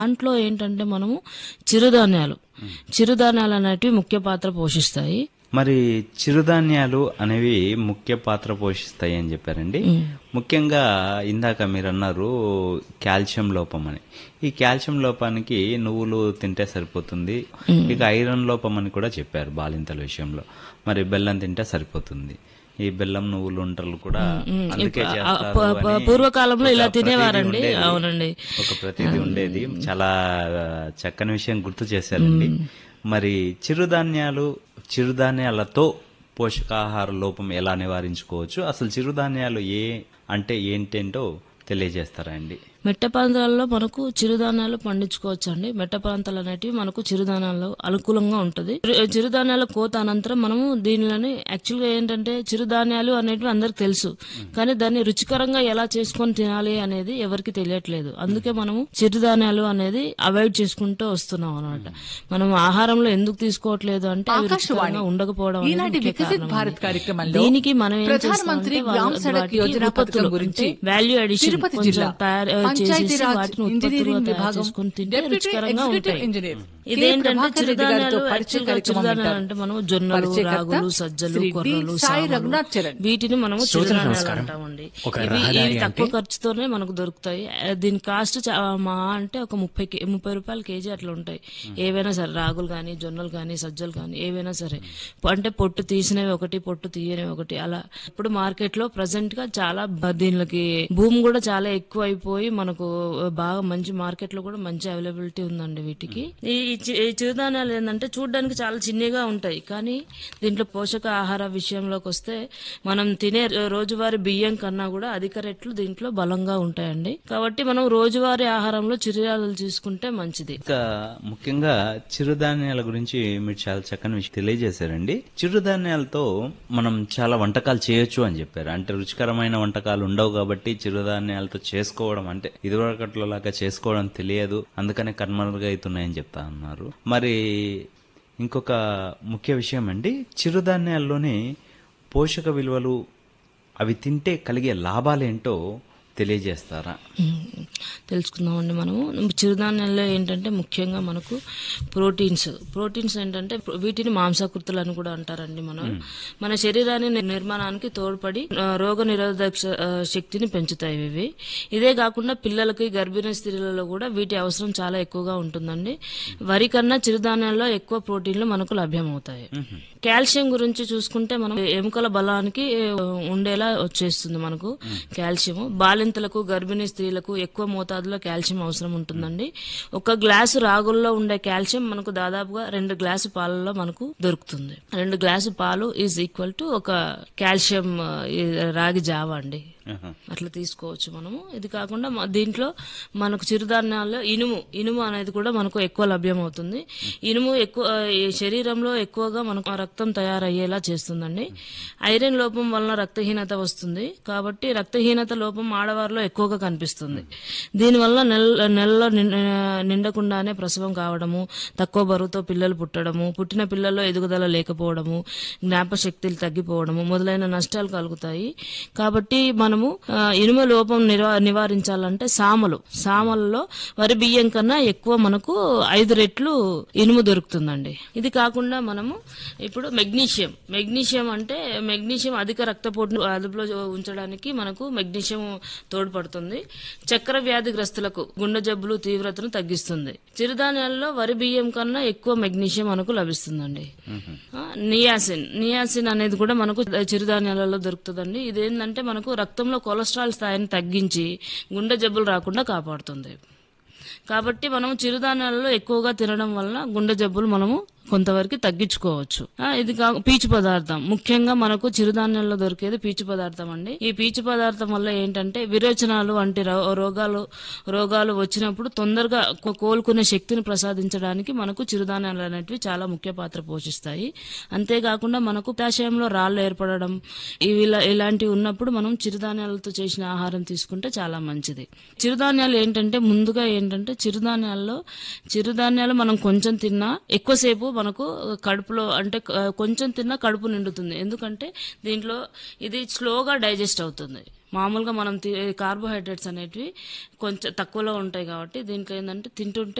దాంట్లో ఏంటంటే మనము చిరుధాన్యాలు చిరుధాన్యాలు అనేటివి ముఖ్య పాత్ర పోషిస్తాయి మరి చిరుధాన్యాలు అనేవి ముఖ్య పాత్ర పోషిస్తాయి అని చెప్పారండి ముఖ్యంగా ఇందాక మీరు అన్నారు కాల్షియం లోపం అని ఈ కాల్షియం లోపానికి నువ్వులు తింటే సరిపోతుంది ఇక ఐరన్ లోపం అని కూడా చెప్పారు బాలింతల విషయంలో మరి బెల్లం తింటే సరిపోతుంది ఈ బెల్లం నువ్వులు ఉంటలు కూడా అందుకే ఆ, చేస్తారు ప- ప- అని పూర్వకాలంలో ఇలా ఒక ప్రతీది తినేవారండి ఉండేది. అవునండి ఒక ప్రతిదీ ఉండేది చాలా ఆ, చక్కని విషయం గుర్తు చేశారండి మరి చిరుధాన్యాలు చిరుధాన్యాలతో పోషకాహార లోపం ఎలా నివారించుకోవచ్చు అసలు చిరుధాన్యాలు ఏ అంటే ఏంటేంటో తెలియజేస్తారా అండి మెట్ట ప్రాంతాలలో మనకు చిరుధాన్యాలు పండించుకోవచ్చు అండి మెట్ట ప్రాంతాలు అనేటివి మనకు చిరుధాన్యాలు అనుకూలంగా ఉంటుంది చిరు- చిరుధాన్యాల కోత అనంతరం మనము దీనిని యాక్చువల్గా ఏంటంటే చిరుధాన్యాలు అనేటివి అందరికి తెలుసు కానీ దాన్ని రుచికరంగా ఎలా చేసుకొని తినాలి అనేది ఎవరికి తెలియట్లేదు అందుకే మనము చిరుధాన్యాలు అనేది అవాయిడ్ చేసుకుంటూ వస్తున్నాం అనమాట మనం ఆహారంలో ఎందుకు తీసుకోవట్లేదు అంటే అవి రుచికరంగా ఉండకపోవడం అనేది ఈనాటి ముఖ్య వికసిత్ కారణం భారత్ అండి. కార్యక్రమంలో దీనికి మనం ఏం ప్రధానమంత్రి చేస్తామంటే గ్రామ్ వాళ్ళ- సడక్ వాటికి యోజన పథకం ఉత్పత్తులు గురించి అంటే వాల్యూ అడిషన్ తిరుపతి కొంచెం జిల్లా తయారు పంచాయతీ చేసేసి రాజ్ వాటిని ఉత్పత్తులుగా ఇంజనీరింగ్ తయారు విభాగం చేసుకొని తింటే డెప్యూటీ రుచికరంగా ఎగ్జిక్యూటివ్ ఉంటాయి ఇంజనీర్ కె. ఇదేంటంటే ప్రభాకర్ రెడ్డి గారితో చిరుధాన్యాలు పరిచయ యాక్చువల్గా కార్యక్రమం చిరుధాన్యాలు వింటారు. అంటే మనము జొన్నలు పరిచయకర్త రాగులు సజ్జలు శ్రీ డి. కొర్రలు సాయి సామలు రఘునాథ్ చరణ్. వీటిని మనము శ్రోతలకు చిరుధాన్యాలు నమస్కారం. అంటామండి ఒక ఇవి రహదారి ఇవి తక్కువ అంటే- ఖర్చుతోనే మనకు దొరుకుతాయి ఆ, దీని కాస్ట్ చా- మా అంటే ఒక ముప్పై కే- ముప్పై రూపాయల కేజీ అట్లా ఉంటాయి ఏవైనా సరే రాగులు కానీ జొన్నలు కానీ సజ్జలు కానీ ఏవైనా సరే అంటే పొట్టు తీసినవి ఒకటి పొట్టు తీయనివి ఒకటి అలా ఇప్పుడు మార్కెట్ లో ప్రజెంట్ గా చాలా బ- దీనికి భూమి కూడా చాలా ఎక్కువ అయిపోయి మనకు బాగా మంచి మార్కెట్ లో కూడా మంచి అవైలబిలిటీ ఉందండి వీటికి ఈ ఈ చి- ఈ చిరుధాన్యాలు ఏంటంటే చూడడానికి చాలా చిన్నగా ఉంటాయి కానీ దీంట్లో పోషక ఆహార విషయంలోకి వస్తే మనం తినే రోజువారీ బియ్యం కన్నా కూడా అధిక రెట్లు దీంట్లో బలంగా ఉంటాయండి కాబట్టి మనం రోజువారీ ఆహారంలో చిరుధాన్యాలు తీసుకుంటే మంచిది ఇంకా ముఖ్యంగా చిరుధాన్యాల గురించి మీరు చాలా చక్కని విషయం తెలియజేశారండి చిరుధాన్యాలతో మనం చాలా వంటకాలు చేయొచ్చు అని చెప్పారు అంటే రుచికరమైన వంటకాలు ఉండవు కాబట్టి చిరుధాన్యాలతో చేసుకోవడం అంటే ఇదివరకట్లో లాగా చేసుకోవడం తెలియదు అందుకనే కనుమరుగా అవుతున్నాయని చెప్తా ఉన్నారు మరి ఇంకొక ముఖ్య విషయం అండి చిరుధాన్యాల్లోనే పోషక విలువలు అవి తింటే కలిగే లాభాలేంటో తెలియజేస్తారా ఉమ్, తెలుసుకుందామండి మనము చిరుధాన్యాల్లో ఏంటంటే ముఖ్యంగా మనకు ప్రోటీన్స్ ప్రోటీన్స్ ఏంటంటే వీటిని మాంసాకృతులు అని కూడా అంటారండి మనం మన శరీరాన్ని ని- నిర్మాణానికి తోడ్పడి ఆ, రోగ నిరోధక శ- ఆ, శక్తిని పెంచుతాయి ఇవి ఇదే కాకుండా పిల్లలకి గర్భిణీ స్త్రీలలో కూడా వీటి అవసరం చాలా ఎక్కువగా ఉంటుందండి వరి కన్నా చిరుధాన్యాల్లో ఎక్కువ ప్రోటీన్లు మనకు లభ్యమవుతాయి కాల్షియం గురించి చూసుకుంటే మనం ఎముకల బలానికి ఆ, ఉండేలా వచ్చేస్తుంది మనకు కాల్షియం బాలింతలకు గర్భిణీ స్త్రీలకు ఎక్కువ మోతాదులో కాల్షియం అవసరం ఉంటుందండి ఒక గ్లాసు రాగుల్లో ఉండే కాల్షియం మనకు దాదాపుగా రెండు గ్లాసు పాలలో మనకు దొరుకుతుంది రెండు గ్లాసు పాలు ఈజ్ ఈక్వల్ టు ఒక కాల్షియం ఆ, ఈ రాగి జావ అండి ఆహా. అట్లా తీసుకోవచ్చు మనము ఇది కాకుండా మ- దీంట్లో మనకు చిరుధాన్యాల్లో ఇనుము ఇనుము అనేది కూడా మనకు ఎక్కువ లభ్యమవుతుంది ఇనుము ఎక్కువ ఈ శరీరంలో ఎక్కువగా మనకు రక్తం తయారయ్యేలా చేస్తుందండి ఐరన్ లోపం వలన రక్తహీనత వస్తుంది కాబట్టి రక్తహీనత లోపం ఆడవారిలో ఎక్కువగా కనిపిస్తుంది దీనివల్ల నెల నెలలో నిం- నిండకుండానే ప్రసవం కావడము తక్కువ బరువుతో పిల్లలు పుట్టడము పుట్టిన పిల్లల్లో ఎదుగుదల లేకపోవడము జ్ఞాపశక్తులు తగ్గిపోవడము మొదలైన నష్టాలు కలుగుతాయి కాబట్టి మనము ఆ, ఇనుము లోపం నివా- నివారించాలంటే సామలు సామలలో వరి బియ్యం కన్నా ఎక్కువ మనకు ఐదు రెట్లు ఇనుము దొరుకుతుందండి ఇది కాకుండా మనము ఇప్పుడు మెగ్నీషియం మెగ్నీషియం అంటే మెగ్నీషియం అధిక రక్తపోటును అదుపులో ఉంచడానికి మనకు మెగ్నీషియం తోడ్పడుతుంది చక్కెర వ్యాధిగ్రస్తులకు గుండె జబ్బులు తీవ్రతను తగ్గిస్తుంది చిరుధాన్యాల్లో వరి బియ్యం కన్నా ఎక్కువ మెగ్నీషియం మనకు లభిస్తుందండి ఆ, నియాసిన్ నియాసిన్ అనేది కూడా మనకు చిరుధాన్యాలలో దొరుకుతుందండి ఇదేంటంటే మనకు రక్తంలో కొలెస్ట్రాల్ స్థాయిని తగ్గించి గుండె జబ్బులు రాకుండా కాపాడుతుంది కాబట్టి మనం చిరుధాన్యాలలో ఎక్కువగా తినడం వలన గుండె జబ్బులు మనము కొంతవరకు తగ్గించుకోవచ్చు ఆ, ఇది కా పీచు పదార్థం ముఖ్యంగా మనకు చిరుధాన్యాల్లో దొరికేది పీచు పదార్థం అండి ఈ పీచు పదార్థం వల్ల ఏంటంటే విరోచనాలు వంటి రో- రోగాలు రోగాలు వచ్చినప్పుడు తొందరగా కో- కోలుకునే శక్తిని ప్రసాదించడానికి మనకు చిరుధాన్యాలు అనేటివి చాలా ముఖ్య పాత్ర పోషిస్తాయి అంతేకాకుండా మనకు పిత్తాశయంలో రాళ్ళు ఏర్పడడం ఇవి ఇలా- ఇలాంటివి ఉన్నప్పుడు మనం చిరుధాన్యాలతో చేసిన ఆహారం తీసుకుంటే చాలా మంచిది చిరుధాన్యాలు ఏంటంటే ముందుగా ఏంటంటే చిరుధాన్యాల్లో చిరుధాన్యాలు మనం కొంచెం తిన్నా ఎక్కువసేపు మనకు కడుపులో అంటే క- కొంచెం తిన్నా కడుపు నిండుతుంది ఎందుకంటే దీంట్లో ఇది స్లోగా డైజెస్ట్ అవుతుంది మామూలుగా మనం తి- కార్బోహైడ్రేట్స్ అనేటివి కొంచెం తక్కువలో ఉంటాయి కాబట్టి దీంట్లో ఏంటంటే తింటుంటే